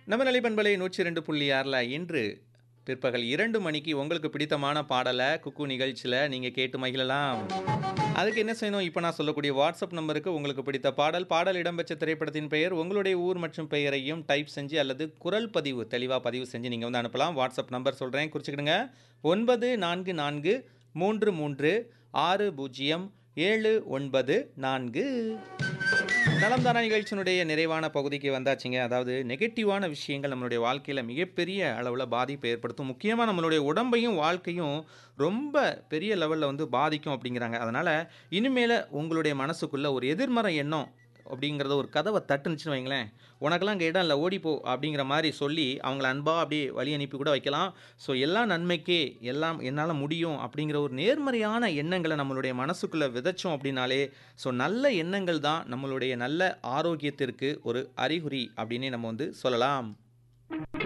நம்ம நிலைப்பண்பலை நூற்றி ரெண்டு புள்ளி ஆறில் இன்று பிற்பகல் இரண்டு மணிக்கு உங்களுக்கு பிடித்தமான பாடலை குக்கு நிகழ்ச்சியில் நீங்கள் கேட்டு மகிழலாம் அதுக்கு என்ன செய்யணும் இப்போ நான் சொல்லக்கூடிய வாட்ஸ்அப் நம்பருக்கு உங்களுக்கு பிடித்த பாடல் பாடல் இடம்பெற்ற திரைப்படத்தின் பெயர் உங்களுடைய ஊர் மற்றும் பெயரையும் டைப் செஞ்சு அல்லது குரல் பதிவு தெளிவாக பதிவு செஞ்சு நீங்கள் வந்து அனுப்பலாம் வாட்ஸ்அப் நம்பர் சொல்கிறேன் குறிச்சிக்கிடுங்க ஒன்பது நான்கு நான்கு மூன்று மூன்று ஆறு பூஜ்ஜியம் ஏழு ஒன்பது நான்கு நலம் தான நிகழ்ச்சியினுடைய நிறைவான பகுதிக்கு வந்தாச்சுங்க அதாவது நெகட்டிவான விஷயங்கள் நம்மளுடைய வாழ்க்கையில் மிகப்பெரிய அளவில் பாதிப்பை ஏற்படுத்தும் முக்கியமாக நம்மளுடைய உடம்பையும் வாழ்க்கையும் ரொம்ப பெரிய லெவலில் வந்து பாதிக்கும் அப்படிங்கிறாங்க அதனால் இனிமேல் உங்களுடைய மனசுக்குள்ளே ஒரு எதிர்மறை எண்ணம் அப்படிங்கிறத ஒரு கதவை தட்டுனுச்சுன்னு வைங்களேன் உனக்கெல்லாம் இங்கே இடம் இல்லை ஓடிப்போ அப்படிங்கிற மாதிரி சொல்லி அவங்கள அன்பாக அப்படியே வழி அனுப்பி கூட வைக்கலாம் ஸோ எல்லா நன்மைக்கே எல்லாம் என்னால் முடியும் அப்படிங்கிற ஒரு நேர்மறையான எண்ணங்களை நம்மளுடைய மனசுக்குள்ளே விதைச்சோம் அப்படின்னாலே ஸோ நல்ல எண்ணங்கள் தான் நம்மளுடைய நல்ல ஆரோக்கியத்திற்கு ஒரு அறிகுறி அப்படின்னே நம்ம வந்து சொல்லலாம்